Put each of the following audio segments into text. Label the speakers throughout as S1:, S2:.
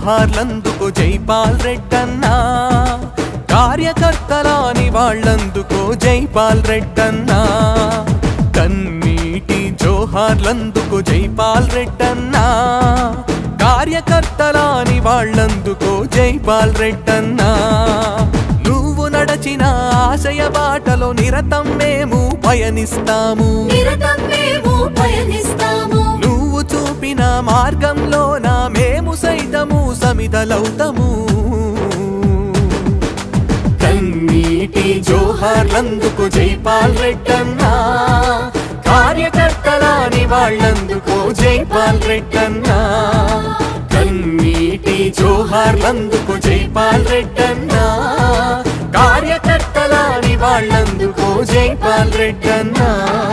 S1: జోహార్లందుకు జైపాల్ రెడ్డన్నా కార్యకర్తలాని వాళ్ళందుకో జైపాల్ రెడ్డన్నా కన్నీటి జోహార్లందుకు జైపాల్ రెడ్డన్నా కార్యకర్తలాని వాళ్ళందుకో జైపాల్ రెడ్డన్నా నువ్వు నడచిన ఆశయ బాటలో నిరతం మేము పయనిస్తాము
S2: నిరతం మేము పయనిస్తాము
S1: నువ్వు చూపిన మార్గంలోన మేము సైతము సమిదలవుతాము కన్నీటి జోహార్లందుకు జైపాల్ రెడ్డన్నా కార్యకర్తలాని వాళ్ళందుకు జైపాల్ రెడ్డన్నా కన్నీటి జోహార్లందుకు జైపాల్ రెడ్డన్నా కార్యకర్తలాని వాళ్ళందుకు జైపాల్ రెడ్డన్నా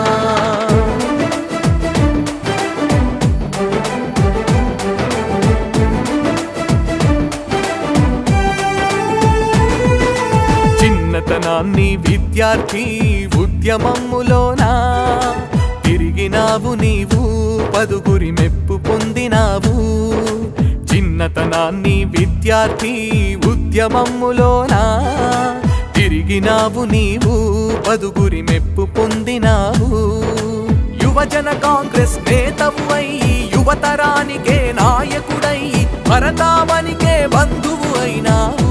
S1: చిన్నతనాన్ని విద్యార్థి ఉద్యమములోనా తిరిగినావు నీవు పదుగురి మెప్పు పొందినావు చిన్నతనాన్ని విద్యార్థి ఉద్యమములోనా తిరిగినావు నీవు పదుగురి మెప్పు పొందినావు యువజన కాంగ్రెస్ నేతవు అయి యువతరానికే నాయకుడై భరతావనికే బంధువు అయినావు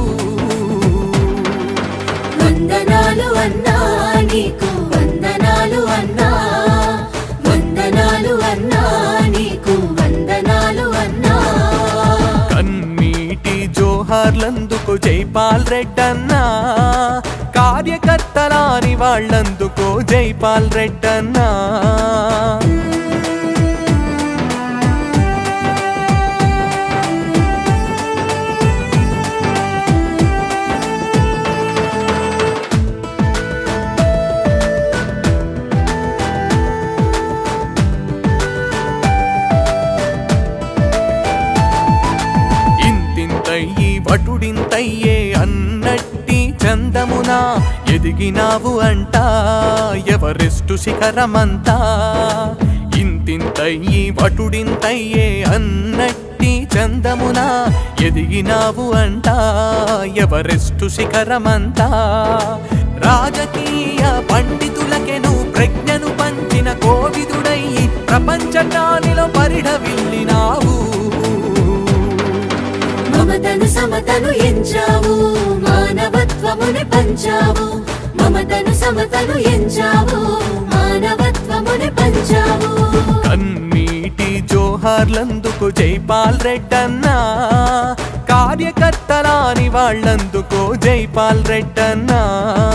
S2: వందనాలు అన్నా నీకు వందనాలు అన్నా వందనాలు అన్నా నీకు వందనాలు అన్నా
S1: కన్నీటి జోహార్లందుకు జైపాల్ రెడ్డన్నా కార్యకర్తలాని వాళ్ళందుకో జైపాల్ రెడ్డన్నా ఇంతింతయ్యి వటుడింతయ్యే అన్నట్టి చందమునా ఎదిగినావు అంట ఎవరెస్టు శిఖరమంతా ఇంతింతయ్యి వటుడింతయ్యే అన్నట్టి చందమునా ఎదిగినావు అంట ఎవరెస్టు శిఖరమంతా రాజకీయ పండితులకెను ప్రజ్ఞను పంచిన కోవిదుడయ్యి ప్రపంచకానిలో పరిఢవిల్లినావు
S2: మమతను సమతను ఎంచావు మానవత్వముని పంచావు మమతను సమతను ఎంచావు మానవత్వముని పంచావు
S1: కన్నీటి జోహార్లందుకు జైపాల్ రెడ్డన్నా కార్యకర్తలాని వాళ్ళందుకో జైపాల్ రెడ్డన్నా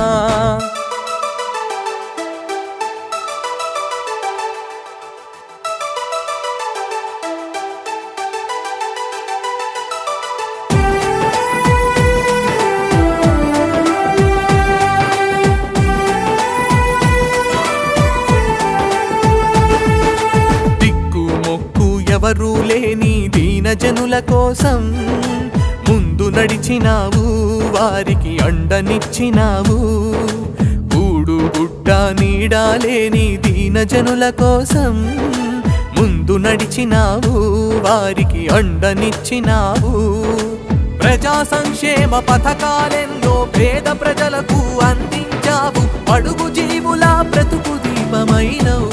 S1: దిక్కు మొక్కు ఎవరూ లేని దీనజనుల కోసం ముందు నడిచినావు వారికి అండనిచ్చినావు గూడు గుడ్డ నీడాలేని దీనజనుల కోసం ముందు నడిచినావు వారికి అండనిచ్చినావు ప్రజా సంక్షేమ పథకాలెన్నో పేద ప్రజలకు అందించావు అడుగు జీవుల బ్రతుకు దీపమైనవు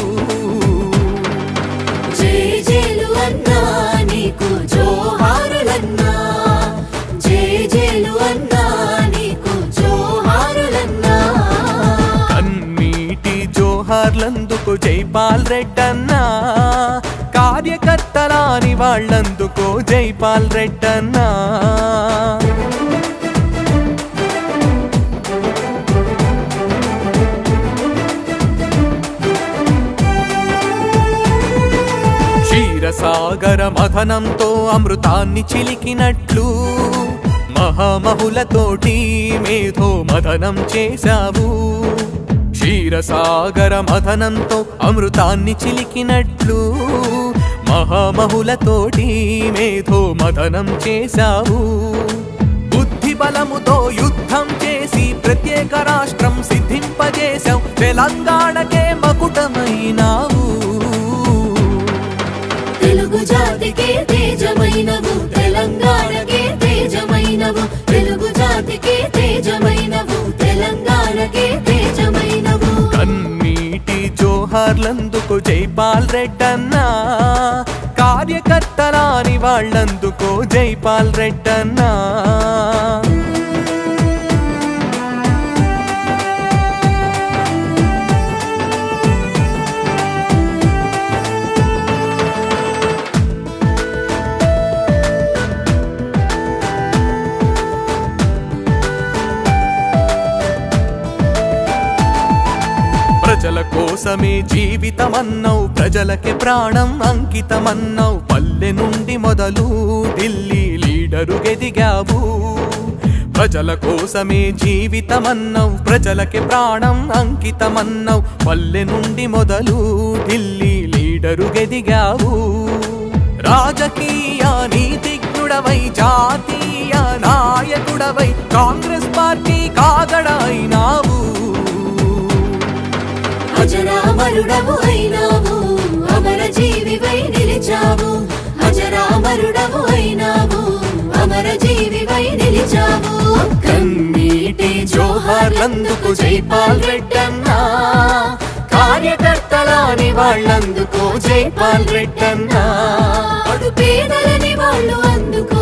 S2: జై జైలు అన్నా నీకు జోహారులన్నా జై జైలు అన్నా నీకు జోహారులన్నా
S1: కన్నీటి జోహార్లందుకు జైపాల్ రెడ్డన్నా కార్యకర్తలాని వాళ్ళందుకో జైపాల్ రెడ్డన్నా క్షీరసాగర మథనంతో అమృతాన్ని చిలికినట్లు మహామహులతోటి మేధో మథనం చేశావు క్షీరసాగర మథనంతో అమృతాన్ని చిలికినట్లు మహామహులతోటి మేధో మథనం చేశావు బుద్ధి బలముతో యుద్ధం చేసి ప్రత్యేక రాష్ట్రం సిద్ధింపజేశావు తెలంగాణకే మకుటమైనావు
S2: తెలుగు జాతికే తేజమైనవు తెలంగాణకే తెలంగాణకే తేజమైనవు తెలంగాణకే తేజమైనవు
S1: కన్నీటి జోహార్లందుకు జైపాల్ రెడ్డన్నా కార్యకర్తలాని వాళ్ళందుకో జైపాల్ రెడ్డన్నా ప్రజల కోసమే జీవితమన్నవు ప్రజలకే ప్రాణం అంకితమన్నవు పల్లె నుండి మొదలు ఢిల్లీ లీడరు గెదిగావు ప్రజల కోసమే జీవితమన్నవు ప్రజలకే ప్రాణం అంకితమన్నవు పల్లె నుండి మొదలు ఢిల్లీ లీడరు గెదిగావు రాజకీయ నీతిజ్ఞుడవై జాతీయ నాయకుడవై కాంగ్రెస్ పార్టీ కాగడైనావు
S2: అజరామరుడవు అయినావు అమర జీవివై నిలిచావు అజరామరుడవు అయినావు అమర జీవివై నిలిచావు
S1: కన్నీటి జోహార్లందుకు జైపాల్ రెడ్డన్నా కార్యకర్తలాని వాళ్ళందుకో జైపాల్ రెడ్డన్నా
S2: అడు పేదలని వాళ్ళు అందుకు